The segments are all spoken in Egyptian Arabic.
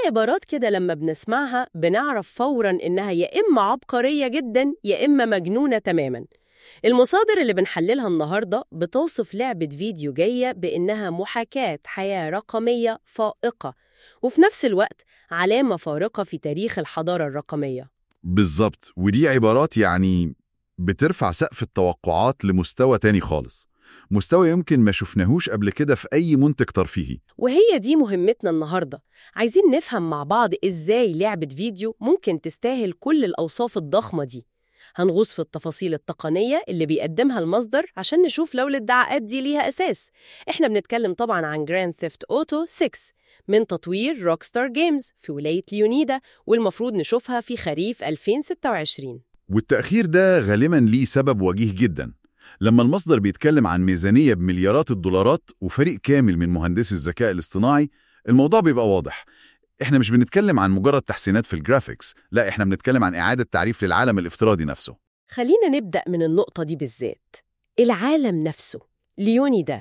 عبارات كده لما بنسمعها بنعرف فوراً إنها يا إما عبقرية جداً يا إما مجنونة تماماً المصادر اللي بنحللها النهاردة بتوصف لعبة فيديو جاية بإنها محاكاة حياة رقمية فائقة وفي نفس الوقت علامة فارقة في تاريخ الحضارة الرقمية بالظبط ودي عبارات يعني بترفع سقف التوقعات لمستوى تاني خالص مستوى يمكن ما شفناهوش قبل كده في أي منتج ترفيهي وهي دي مهمتنا النهاردة عايزين نفهم مع بعض إزاي لعبة فيديو ممكن تستاهل كل الأوصاف الضخمة دي هنغوص في التفاصيل التقنية اللي بيقدمها المصدر عشان نشوف لو الادعاءات دي ليها أساس إحنا بنتكلم طبعا عن جراند ثيفت أوتو 6 من تطوير روكستار جيمز في ولاية ليونيدا والمفروض نشوفها في خريف 2026 والتأخير ده غالبا ليه سبب وجيه جدا لما المصدر بيتكلم عن ميزانية بمليارات الدولارات وفريق كامل من مهندسي الذكاء الاصطناعي الموضوع بيبقى واضح احنا مش بنتكلم عن مجرد تحسينات في الجرافيكس لا احنا بنتكلم عن إعادة تعريف للعالم الافتراضي نفسه خلينا نبدأ من النقطة دي بالذات العالم نفسه ليونيدا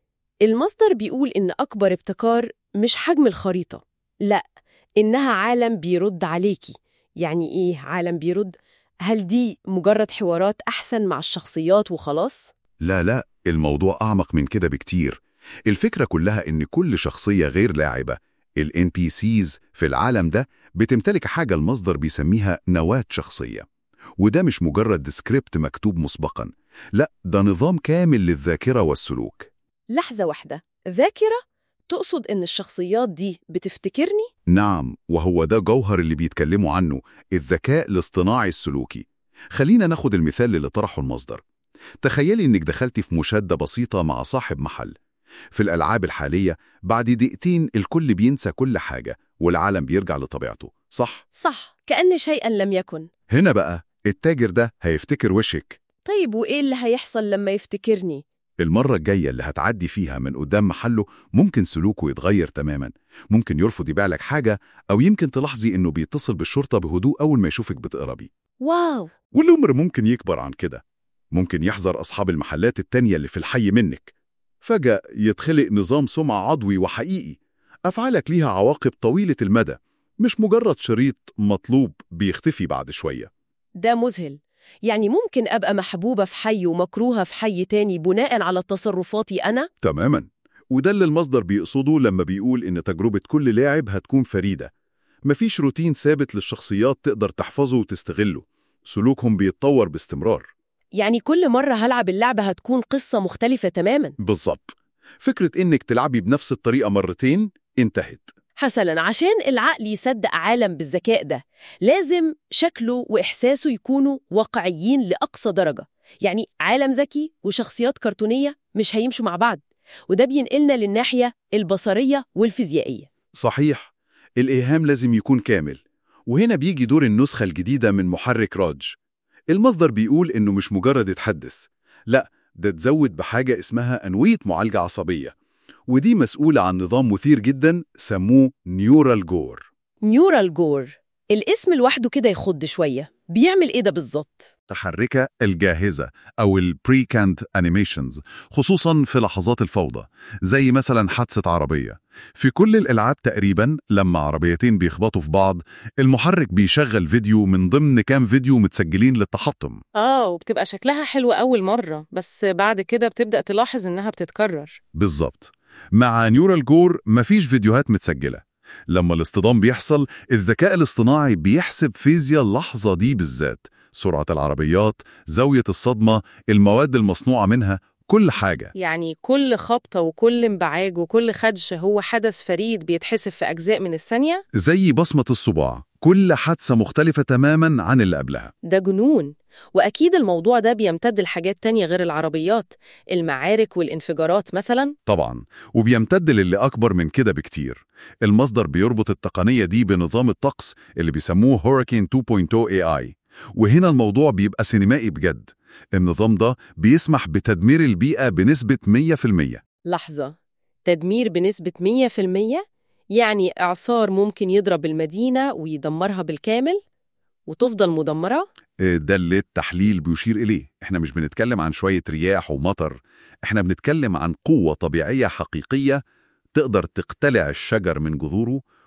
المصدر بيقول إن أكبر ابتكار مش حجم الخريطة لا إنها عالم بيرد عليكي يعني إيه عالم بيرد؟ هل دي مجرد حوارات أحسن مع الشخصيات وخلاص؟ لا لا الموضوع أعمق من كده بكتير الفكرة كلها إن كل شخصية غير لاعبة ال NPCs في العالم ده بتمتلك حاجة المصدر بيسميها نواة شخصية وده مش مجرد سكريبت مكتوب مسبقا لا ده نظام كامل للذاكرة والسلوك لحظة واحدة ذاكرة؟ تقصد إن الشخصيات دي بتفتكرني؟ نعم وهو ده جوهر اللي بيتكلموا عنه الذكاء الاصطناعي السلوكي خلينا ناخد المثال اللي طرحه المصدر تخيلي إنك دخلتي في مشادة بسيطة مع صاحب محل في الألعاب الحالية بعد دقيقتين الكل بينسى كل حاجة والعالم بيرجع لطبيعته صح؟ صح كأن شيئا لم يكن هنا بقى التاجر ده هيفتكر وشك طيب وإيه اللي هيحصل لما يفتكرني؟ المرة الجاية اللي هتعدي فيها من قدام محله ممكن سلوكه يتغير تماما ممكن يرفض يبيع لك حاجة أو يمكن تلاحظي إنه بيتصل بالشرطة بهدوء أول ما يشوفك بتقربي واو والأمر ممكن يكبر عن كده ممكن يحذر أصحاب المحلات التانية اللي في الحي منك فجأة يتخلق نظام سمعة عضوي وحقيقي أفعالك ليها عواقب طويلة المدى مش مجرد شريط مطلوب بيختفي بعد شوية ده مذهل يعني ممكن أبقى محبوبة في حي ومكروهة في حي تاني بناء على تصرفاتي أنا؟ تماما وده اللي المصدر بيقصده لما بيقول إن تجربة كل لاعب هتكون فريدة مفيش روتين ثابت للشخصيات تقدر تحفظه وتستغله سلوكهم بيتطور باستمرار يعني كل مرة هلعب اللعبة هتكون قصة مختلفة تماما بالظبط فكرة إنك تلعبي بنفس الطريقة مرتين انتهت حسنا عشان العقل يصدق عالم بالذكاء ده لازم شكله وإحساسه يكونوا واقعيين لأقصى درجة يعني عالم ذكي وشخصيات كرتونية مش هيمشوا مع بعض وده بينقلنا للناحية البصرية والفيزيائية صحيح الإيهام لازم يكون كامل وهنا بيجي دور النسخة الجديدة من محرك راج المصدر بيقول إنه مش مجرد يتحدث لا ده تزود بحاجة اسمها أنوية معالجة عصبية ودي مسؤولة عن نظام مثير جدا سموه نيورال جور نيورال جور الاسم لوحده كده يخض شوية بيعمل إيه ده بالظبط؟ تحركة الجاهزة أو البريكانت أنيميشنز خصوصا في لحظات الفوضى زي مثلا حادثة عربية في كل الألعاب تقريبا لما عربيتين بيخبطوا في بعض المحرك بيشغل فيديو من ضمن كام فيديو متسجلين للتحطم اه وبتبقى شكلها حلو أول مرة بس بعد كده بتبدأ تلاحظ إنها بتتكرر بالظبط مع نيورال جور مفيش فيديوهات متسجلة لما الاصطدام بيحصل الذكاء الاصطناعي بيحسب فيزياء اللحظة دي بالذات سرعة العربيات زاوية الصدمة المواد المصنوعة منها كل حاجة يعني كل خبطة وكل انبعاج وكل خدش هو حدث فريد بيتحسب في أجزاء من الثانية زي بصمة الصباع كل حادثة مختلفة تماما عن اللي قبلها ده جنون وأكيد الموضوع ده بيمتد لحاجات تانية غير العربيات المعارك والانفجارات مثلا طبعا وبيمتد للي أكبر من كده بكتير المصدر بيربط التقنية دي بنظام الطقس اللي بيسموه هوريكين 2.0 AI وهنا الموضوع بيبقى سينمائي بجد النظام ده بيسمح بتدمير البيئة بنسبة 100% لحظة تدمير بنسبة 100% يعني إعصار ممكن يضرب المدينة ويدمرها بالكامل وتفضل مدمرة؟ ده اللي التحليل بيشير إليه احنا مش بنتكلم عن شوية رياح ومطر احنا بنتكلم عن قوة طبيعية حقيقية تقدر تقتلع الشجر من جذوره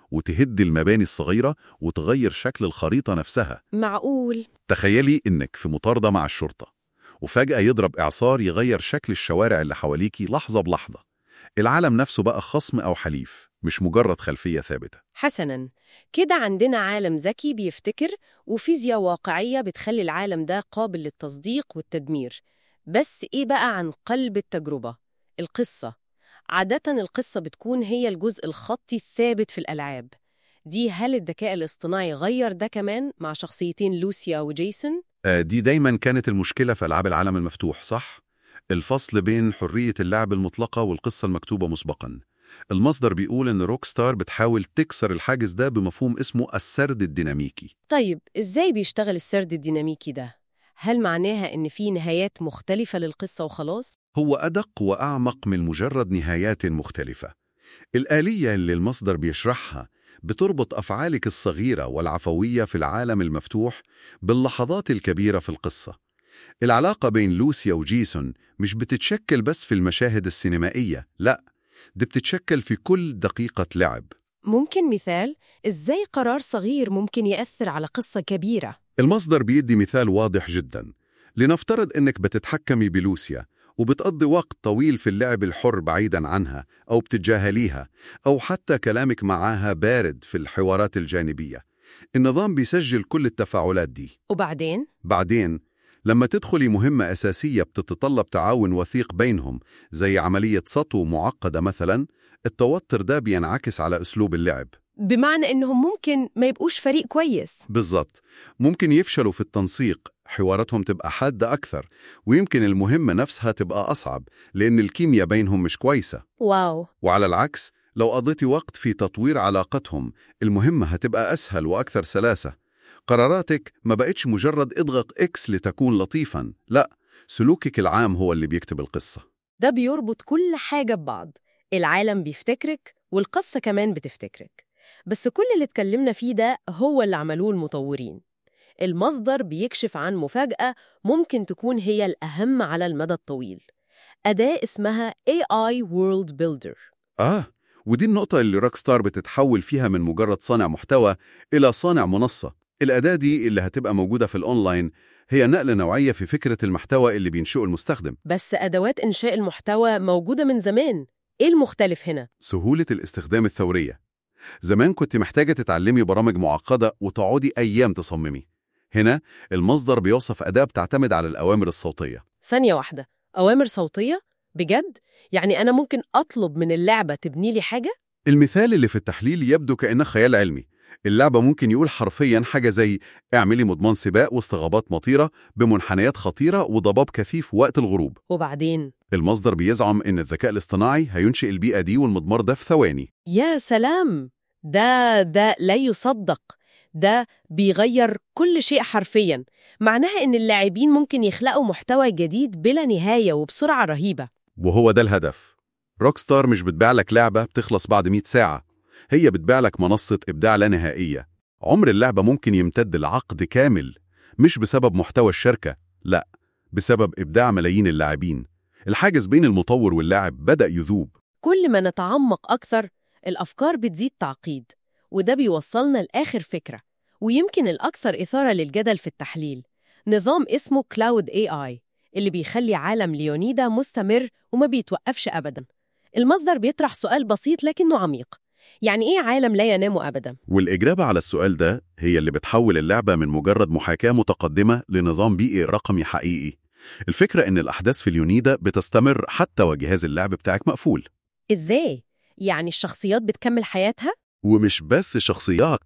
وتهد المباني الصغيرة وتغير شكل الخريطة نفسها معقول تخيلي إنك في مطاردة مع الشرطة وفجأة يضرب إعصار يغير شكل الشوارع اللي حواليكي لحظة بلحظة العالم نفسه بقى خصم أو حليف مش مجرد خلفية ثابتة حسناً كده عندنا عالم ذكي بيفتكر وفيزياء واقعية بتخلي العالم ده قابل للتصديق والتدمير بس إيه بقى عن قلب التجربة؟ القصة عادة القصة بتكون هي الجزء الخطي الثابت في الألعاب دي هل الذكاء الاصطناعي غير ده كمان مع شخصيتين لوسيا وجيسون؟ آه، دي دايما كانت المشكلة في ألعاب العالم المفتوح صح؟ الفصل بين حرية اللعب المطلقة والقصة المكتوبة مسبقا المصدر بيقول إن روك ستار بتحاول تكسر الحاجز ده بمفهوم اسمه السرد الديناميكي طيب إزاي بيشتغل السرد الديناميكي ده؟ هل معناها إن في نهايات مختلفة للقصة وخلاص؟ هو أدق وأعمق من مجرد نهايات مختلفة الآلية اللي المصدر بيشرحها بتربط أفعالك الصغيرة والعفوية في العالم المفتوح باللحظات الكبيرة في القصة العلاقة بين لوسيا وجيسون مش بتتشكل بس في المشاهد السينمائية لا دي بتتشكل في كل دقيقة لعب ممكن مثال إزاي قرار صغير ممكن يأثر على قصة كبيرة؟ المصدر بيدي مثال واضح جدا لنفترض انك بتتحكمي بلوسيا وبتقضي وقت طويل في اللعب الحر بعيدا عنها أو بتتجاهليها أو حتى كلامك معاها بارد في الحوارات الجانبية النظام بيسجل كل التفاعلات دي وبعدين؟ بعدين لما تدخلي مهمة أساسية بتتطلب تعاون وثيق بينهم زي عملية سطو معقدة مثلا التوتر ده بينعكس على أسلوب اللعب بمعنى إنهم ممكن ما يبقوش فريق كويس بالظبط ممكن يفشلوا في التنسيق حواراتهم تبقى حادة أكثر ويمكن المهمة نفسها تبقى أصعب لأن الكيمياء بينهم مش كويسة واو وعلى العكس لو قضيتي وقت في تطوير علاقتهم المهمة هتبقى أسهل وأكثر سلاسة قراراتك ما بقتش مجرد اضغط إكس لتكون لطيفاً لا سلوكك العام هو اللي بيكتب القصة ده بيربط كل حاجة ببعض العالم بيفتكرك والقصة كمان بتفتكرك بس كل اللي اتكلمنا فيه ده هو اللي عملوه المطورين المصدر بيكشف عن مفاجأة ممكن تكون هي الأهم على المدى الطويل أداة اسمها AI World Builder آه ودي النقطة اللي روك ستار بتتحول فيها من مجرد صانع محتوى إلى صانع منصة الأداة دي اللي هتبقى موجودة في الأونلاين هي نقلة نوعية في فكرة المحتوى اللي بينشئه المستخدم بس أدوات إنشاء المحتوى موجودة من زمان إيه المختلف هنا؟ سهولة الاستخدام الثورية زمان كنت محتاجة تتعلمي برامج معقدة وتقعدي أيام تصممي هنا المصدر بيوصف أداة بتعتمد على الأوامر الصوتية ثانية واحدة أوامر صوتية؟ بجد؟ يعني أنا ممكن أطلب من اللعبة تبني لي حاجة؟ المثال اللي في التحليل يبدو كأنه خيال علمي اللعبة ممكن يقول حرفيا حاجة زي اعملي مضمان سباق وسط غابات مطيرة بمنحنيات خطيرة وضباب كثيف وقت الغروب وبعدين المصدر بيزعم إن الذكاء الاصطناعي هينشئ البيئة دي والمضمار ده في ثواني يا سلام ده ده لا يصدق ده بيغير كل شيء حرفيا معناها إن اللاعبين ممكن يخلقوا محتوى جديد بلا نهاية وبسرعة رهيبة وهو ده الهدف روك ستار مش بتبيع لك لعبة بتخلص بعد 100 ساعة هي بتبيع لك منصة إبداع لا نهائية عمر اللعبة ممكن يمتد لعقد كامل مش بسبب محتوى الشركة لا بسبب إبداع ملايين اللاعبين الحاجز بين المطور واللاعب بدأ يذوب كل ما نتعمق أكثر الأفكار بتزيد تعقيد وده بيوصلنا لآخر فكرة ويمكن الأكثر إثارة للجدل في التحليل نظام اسمه كلاود AI اللي بيخلي عالم ليونيدا مستمر وما بيتوقفش أبدا المصدر بيطرح سؤال بسيط لكنه عميق يعني إيه عالم لا ينام أبدا؟ والإجابة على السؤال ده هي اللي بتحول اللعبة من مجرد محاكاة متقدمة لنظام بيئي رقمي حقيقي الفكرة إن الأحداث في اليونيدا بتستمر حتى وجهاز اللعب بتاعك مقفول إزاي؟ يعني الشخصيات بتكمل حياتها؟ ومش بس شخصيات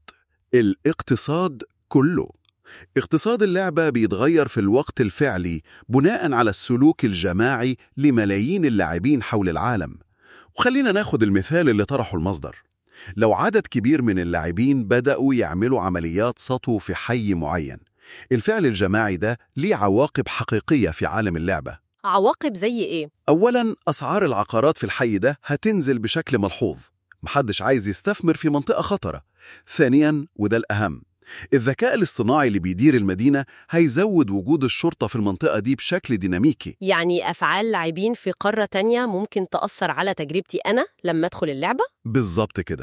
الاقتصاد كله اقتصاد اللعبة بيتغير في الوقت الفعلي بناء على السلوك الجماعي لملايين اللاعبين حول العالم وخلينا ناخد المثال اللي طرحه المصدر لو عدد كبير من اللاعبين بدأوا يعملوا عمليات سطو في حي معين الفعل الجماعي ده ليه عواقب حقيقية في عالم اللعبة عواقب زي إيه؟ أولاً أسعار العقارات في الحي ده هتنزل بشكل ملحوظ محدش عايز يستثمر في منطقة خطرة ثانياً وده الأهم الذكاء الاصطناعي اللي بيدير المدينة هيزود وجود الشرطة في المنطقة دي بشكل ديناميكي يعني أفعال لاعبين في قارة تانية ممكن تأثر على تجربتي أنا لما أدخل اللعبة؟ بالظبط كده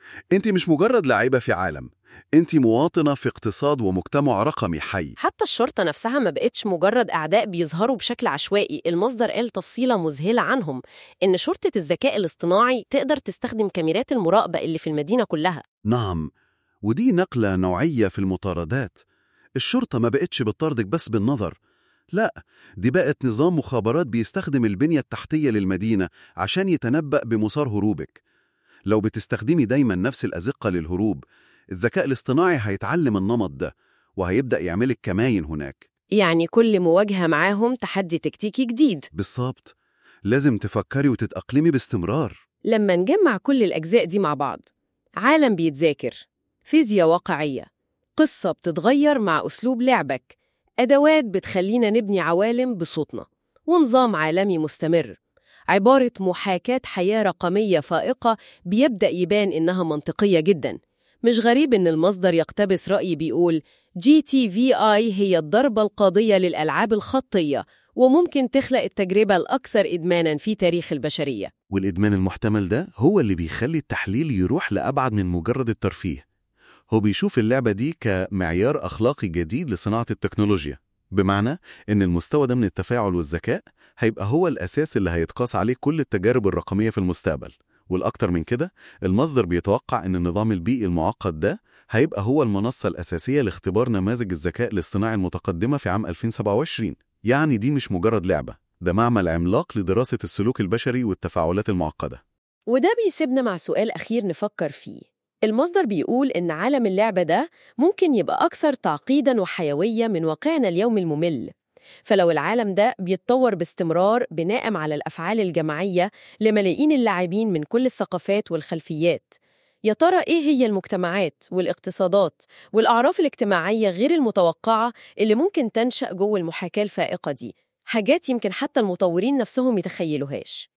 انت مش مجرد لعيبة في عالم انت مواطنة في اقتصاد ومجتمع رقمي حي حتى الشرطة نفسها ما بقتش مجرد أعداء بيظهروا بشكل عشوائي المصدر قال تفصيلة مذهلة عنهم إن شرطة الذكاء الاصطناعي تقدر تستخدم كاميرات المراقبة اللي في المدينة كلها نعم ودي نقلة نوعية في المطاردات الشرطة ما بقتش بتطاردك بس بالنظر لا دي بقت نظام مخابرات بيستخدم البنية التحتية للمدينة عشان يتنبأ بمسار هروبك لو بتستخدمي دايما نفس الأزقة للهروب الذكاء الاصطناعي هيتعلم النمط ده وهيبدأ يعملك كماين هناك يعني كل مواجهة معاهم تحدي تكتيكي جديد بالظبط لازم تفكري وتتأقلمي باستمرار لما نجمع كل الأجزاء دي مع بعض عالم بيتذاكر فيزياء واقعية قصة بتتغير مع أسلوب لعبك أدوات بتخلينا نبني عوالم بصوتنا ونظام عالمي مستمر عبارة محاكاة حياة رقمية فائقة بيبدأ يبان إنها منطقية جدا مش غريب إن المصدر يقتبس رأي بيقول جي تي في آي هي الضربة القاضية للألعاب الخطية وممكن تخلق التجربة الأكثر إدماناً في تاريخ البشرية والإدمان المحتمل ده هو اللي بيخلي التحليل يروح لأبعد من مجرد الترفيه هو بيشوف اللعبة دي كمعيار أخلاقي جديد لصناعة التكنولوجيا بمعنى إن المستوى ده من التفاعل والذكاء هيبقى هو الأساس اللي هيتقاس عليه كل التجارب الرقمية في المستقبل والأكتر من كده المصدر بيتوقع إن النظام البيئي المعقد ده هيبقى هو المنصة الأساسية لاختبار نماذج الذكاء الاصطناعي المتقدمة في عام 2027 يعني دي مش مجرد لعبة ده معمل عملاق لدراسة السلوك البشري والتفاعلات المعقدة وده بيسيبنا مع سؤال أخير نفكر فيه المصدر بيقول إن عالم اللعبة ده ممكن يبقى أكثر تعقيداً وحيوية من واقعنا اليوم الممل فلو العالم ده بيتطور باستمرار بناء على الأفعال الجماعية لملايين اللاعبين من كل الثقافات والخلفيات يا ترى إيه هي المجتمعات والاقتصادات والأعراف الاجتماعية غير المتوقعة اللي ممكن تنشأ جوه المحاكاة الفائقة دي حاجات يمكن حتى المطورين نفسهم يتخيلوهاش